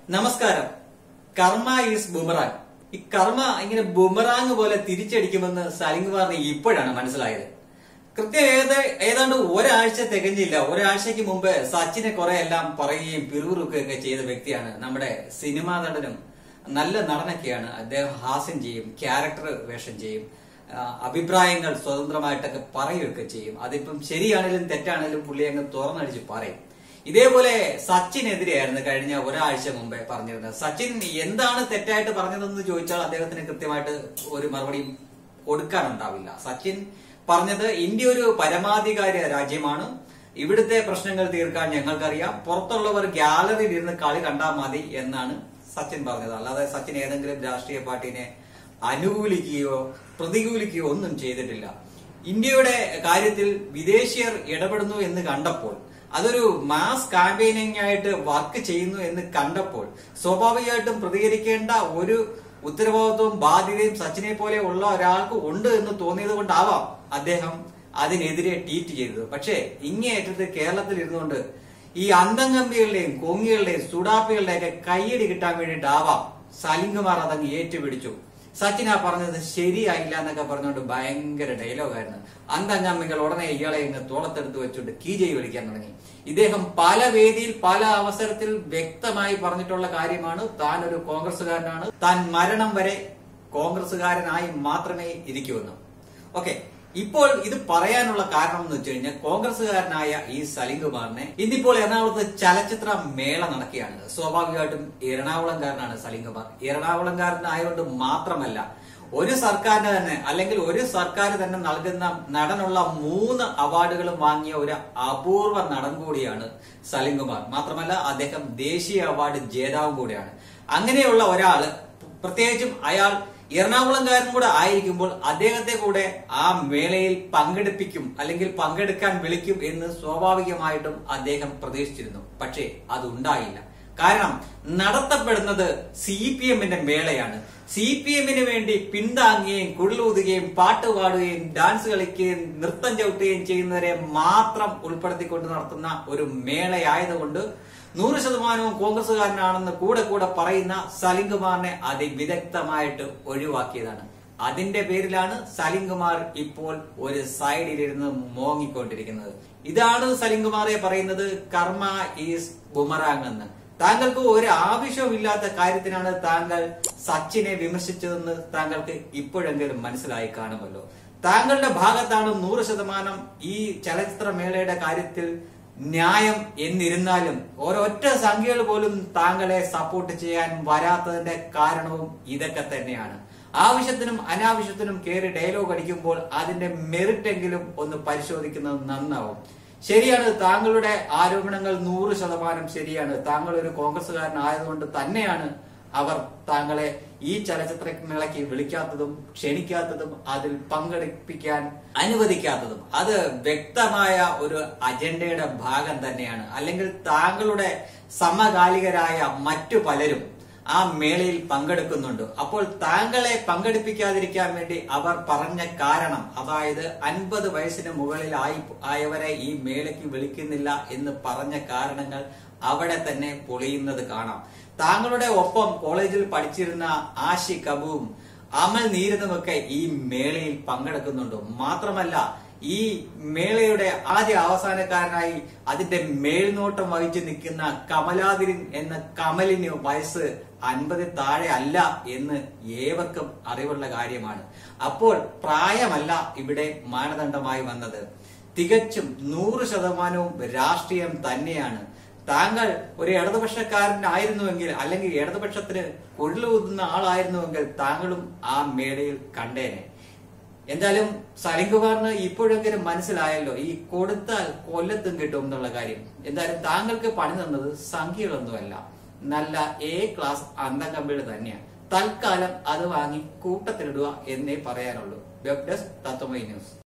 നമസ്കാരം കർമ്മ is boomerang ഈ കർമ്മ ഇങ്ങനെ ബുമറാങ് പോലെ തിരിച്ചടിക്കുമെന്ന് സലിംകുമാറിന് ഇപ്പോഴാണ് മനസ്സിലായത് കൃത്യം ഏത് ഏതാണ്ട് ഒരാഴ്ച തികഞ്ഞില്ല ഒരാഴ്ചക്ക് മുമ്പ് സച്ചിനെ കുറെ എല്ലാം പറയുകയും പിറുപിറുക്കുകയൊക്കെ ചെയ്ത വ്യക്തിയാണ് നമ്മുടെ സിനിമാ നടനും നല്ല നടനൊക്കെയാണ് അദ്ദേഹം ഹാസ്യം ചെയ്യും ക്യാരക്ടർ വേഷം ചെയ്യും ആ, അഭിപ്രായങ്ങൾ സ്വതന്ത്രമായിട്ടൊക്കെ പറയുകയൊക്കെ ചെയ്യും അതിപ്പം ശരിയാണെങ്കിലും തെറ്റാണെങ്കിലും പുള്ളി അങ്ങ് തുറന്നടിച്ച് പറയും ഇതേപോലെ സച്ചിനെതിരെയായിരുന്നു കഴിഞ്ഞ ഒരാഴ്ച മുമ്പേ പറഞ്ഞിരുന്നത് സച്ചിൻ എന്താണ് തെറ്റായിട്ട് പറഞ്ഞതെന്ന് ചോദിച്ചാൽ അദ്ദേഹത്തിന് കൃത്യമായിട്ട് ഒരു മറുപടിയും കൊടുക്കാനുണ്ടാവില്ല സച്ചിൻ പറഞ്ഞത് ഇന്ത്യ ഒരു പരമാധികാര രാജ്യമാണ് ഇവിടുത്തെ പ്രശ്നങ്ങൾ തീർക്കാൻ ഞങ്ങൾക്കറിയാം പുറത്തുള്ളവർ ഗ്യാലറിയിൽ ഇരുന്ന് കളി കണ്ടാൽ മതി എന്നാണ് സച്ചിൻ പറഞ്ഞത് അല്ലാതെ സച്ചിൻ ഏതെങ്കിലും രാഷ്ട്രീയ പാർട്ടിനെ അനുകൂലിക്കുകയോ പ്രതികൂലിക്കുകയോ ഒന്നും ചെയ്തിട്ടില്ല ഇന്ത്യയുടെ കാര്യത്തിൽ വിദേശീയർ ഇടപെടുന്നു എന്ന് കണ്ടപ്പോൾ അതൊരു മാസ് ക്യാമ്പയിനിങ് ആയിട്ട് വർക്ക് ചെയ്യുന്നു എന്ന് കണ്ടപ്പോൾ സ്വാഭാവികമായിട്ടും പ്രതികരിക്കേണ്ട ഒരു ഉത്തരവാദിത്വവും ബാധ്യതയും സച്ചിനെ പോലെ ഉള്ള ഒരാൾക്ക് ഉണ്ട് എന്ന് തോന്നിയത് കൊണ്ടാവാം അദ്ദേഹം അതിനെതിരെ ട്വീറ്റ് ചെയ്തത് പക്ഷേ ഇങ്ങേയറ്റത്ത് കേരളത്തിൽ ഇരുന്നുകൊണ്ട് ഈ അന്തംകമ്പികളുടെയും കൊങ്ങികളുടെയും സുഡാപ്പികളുടെയും ഒക്കെ കയ്യടി കിട്ടാൻ വേണ്ടിയിട്ടാവാം സലിംകുമാർ അതങ്ങ് ഏറ്റുപിടിച്ചു സച്ചിൻ ആ പറഞ്ഞത് ശരിയായില്ല എന്നൊക്കെ പറഞ്ഞുകൊണ്ട് ഭയങ്കര ഡയലോഗായിരുന്നു അന്തംകമ്മികൾ ഉടനെ ഇയാളെ ഇങ്ങ് തോളത്തെടുത്ത് വെച്ചുകൊണ്ട് കീജയി വിളിക്കാൻ തുടങ്ങി ഇദ്ദേഹം പല വേദിയിൽ പല അവസരത്തിൽ വ്യക്തമായി പറഞ്ഞിട്ടുള്ള കാര്യമാണ് താൻ ഒരു കോൺഗ്രസുകാരനാണ് താൻ മരണം വരെ കോൺഗ്രസുകാരനായി മാത്രമേ ഇരിക്കൂവെന്ന് ഓക്കെ ഇപ്പോൾ ഇത് പറയാനുള്ള കാരണം എന്ന് വെച്ച് കഴിഞ്ഞാൽ കോൺഗ്രസുകാരനായ ഈ സലിംകുമാറിനെ ഇന്നിപ്പോൾ എറണാകുളത്ത് ചലച്ചിത്ര മേള നടക്കുകയാണ് സ്വാഭാവികമായിട്ടും എറണാകുളംകാരനാണ് സലിംകുമാർ എറണാകുളംകാരനായതുകൊണ്ട് മാത്രമല്ല ഒരു സർക്കാരിന് തന്നെ അല്ലെങ്കിൽ ഒരു സർക്കാർ തന്നെ നൽകുന്ന നടനുള്ള മൂന്ന് അവാർഡുകളും വാങ്ങിയ ഒരു അപൂർവ നടൻ കൂടിയാണ് സലിംകുമാർ മാത്രമല്ല അദ്ദേഹം ദേശീയ അവാർഡ് ജേതാവും കൂടിയാണ് അങ്ങനെയുള്ള ഒരാള് പ്രത്യേകിച്ചും അയാൾ എറണാകുളംകാരൻ കൂടെ ആയിരിക്കുമ്പോൾ അദ്ദേഹത്തെ കൂടെ ആ മേളയിൽ പങ്കെടുപ്പിക്കും അല്ലെങ്കിൽ പങ്കെടുക്കാൻ വിളിക്കും എന്ന് സ്വാഭാവികമായിട്ടും അദ്ദേഹം പ്രതീക്ഷിച്ചിരുന്നു പക്ഷേ അതുണ്ടായില്ല കാരണം നടത്തപ്പെടുന്നത് സി പി എമ്മിന്റെ മേളയാണ് സി പി എമ്മിന് വേണ്ടി പിന്താങ്ങുകയും കുഴലൂതുകയും പാട്ട് പാടുകയും ഡാൻസ് കളിക്കുകയും നൃത്തം ചവിട്ടുകയും ചെയ്യുന്നവരെ മാത്രം ഉൾപ്പെടുത്തിക്കൊണ്ട് നടത്തുന്ന ഒരു മേളയായതുകൊണ്ട് നൂറ് ശതമാനവും കോൺഗ്രസുകാരനാണെന്ന് കൂടെ കൂടെ പറയുന്ന സലിംകുമാറിനെ അതിവിദഗ്ധമായിട്ട് ഒഴിവാക്കിയതാണ് അതിന്റെ പേരിലാണ് സലിംകുമാർ ഇപ്പോൾ ഒരു സൈഡിലിരുന്ന് മോങ്ങിക്കൊണ്ടിരിക്കുന്നത് ഇതാണ് സലിംകുമാറെ പറയുന്നത് കർമ്മ ഈസ് ബുമറാങ് എന്ന് താങ്കൾക്ക് ഒരു ആവശ്യവുമില്ലാത്ത കാര്യത്തിനാണ് താങ്കൾ സച്ചിനെ വിമർശിച്ചതെന്ന് താങ്കൾക്ക് ഇപ്പോഴെങ്കിലും മനസ്സിലായി കാണുമല്ലോ താങ്കളുടെ ഭാഗത്താണ് നൂറ് ശതമാനം ഈ ചലച്ചിത്രമേളയുടെ കാര്യത്തിൽ ന്യായം എന്നിരുന്നാലും ഒരൊറ്റ സംഖ്യകൾ പോലും താങ്കളെ സപ്പോർട്ട് ചെയ്യാൻ വരാത്തതിന്റെ കാരണവും ഇതൊക്കെ തന്നെയാണ് ആവശ്യത്തിനും അനാവശ്യത്തിനും കയറി ഡയലോഗ് അടിക്കുമ്പോൾ അതിന്റെ മെറിറ്റ് എങ്കിലും ഒന്ന് പരിശോധിക്കുന്നത് നന്നാവും ശരിയാണ് താങ്കളുടെ ആരോപണങ്ങൾ നൂറ് ശതമാനം ശരിയാണ് താങ്കൾ ഒരു കോൺഗ്രസുകാരനായതുകൊണ്ട് തന്നെയാണ് അവർ താങ്കളെ ഈ ചലച്ചിത്ര മേളയ്ക്ക് വിളിക്കാത്തതും ക്ഷണിക്കാത്തതും അതിൽ പങ്കെടുപ്പിക്കാൻ അനുവദിക്കാത്തതും അത് വ്യക്തമായ ഒരു അജണ്ടയുടെ ഭാഗം തന്നെയാണ് അല്ലെങ്കിൽ താങ്കളുടെ സമകാലികരായ മറ്റു പലരും ആ മേളയിൽ പങ്കെടുക്കുന്നുണ്ട് അപ്പോൾ താങ്കളെ പങ്കെടുപ്പിക്കാതിരിക്കാൻ വേണ്ടി അവർ പറഞ്ഞ കാരണം അതായത് അൻപത് വയസ്സിന് മുകളിലായി ആയവരെ ഈ മേളയ്ക്ക് വിളിക്കുന്നില്ല എന്ന് പറഞ്ഞ കാരണങ്ങൾ അവിടെ തന്നെ പൊളിയുന്നത് കാണാം താങ്കളുടെ ഒപ്പം കോളേജിൽ പഠിച്ചിരുന്ന ആഷി കബുവും അമൽ നീരനുമൊക്കെ ഈ മേളയിൽ പങ്കെടുക്കുന്നുണ്ട് മാത്രമല്ല ഈ മേളയുടെ ആദ്യ അവസാനക്കാരനായി അതിന്റെ മേൽനോട്ടം വഹിച്ചു നിൽക്കുന്ന കമലാതിരിൻ എന്ന കമലിന് വയസ്സ് അൻപതിൽ താഴെ അല്ല എന്ന് ഏവർക്കും അറിവുള്ള കാര്യമാണ് അപ്പോൾ പ്രായമല്ല ഇവിടെ മാനദണ്ഡമായി വന്നത് തികച്ചും നൂറ് ശതമാനവും രാഷ്ട്രീയം തന്നെയാണ് താങ്കൾ ഒരു ഇടതുപക്ഷക്കാരനായിരുന്നുവെങ്കിൽ അല്ലെങ്കിൽ ഇടതുപക്ഷത്തിന് കൊള്ളുന്ന ആളായിരുന്നുവെങ്കിൽ താങ്കളും ആ മേളയിൽ കണ്ടേനെ എന്തായാലും സലിംകുമാറിന് ഇപ്പോഴെങ്കിലും മനസ്സിലായല്ലോ ഈ കൊടുത്താൽ കൊല്ലത്തും കിട്ടും എന്നുള്ള കാര്യം എന്തായാലും താങ്കൾക്ക് പണി തന്നത് സംഖ്യകളൊന്നുമല്ല നല്ല എ ക്ലാസ് അന്തംകമ്പികൾ തന്നെയാണ് തൽക്കാലം അത് വാങ്ങി കൂട്ടത്തിലിടുക എന്നേ പറയാനുള്ളൂ വെബ് ഡെസ്ക് തത്വമൈ ന്യൂസ്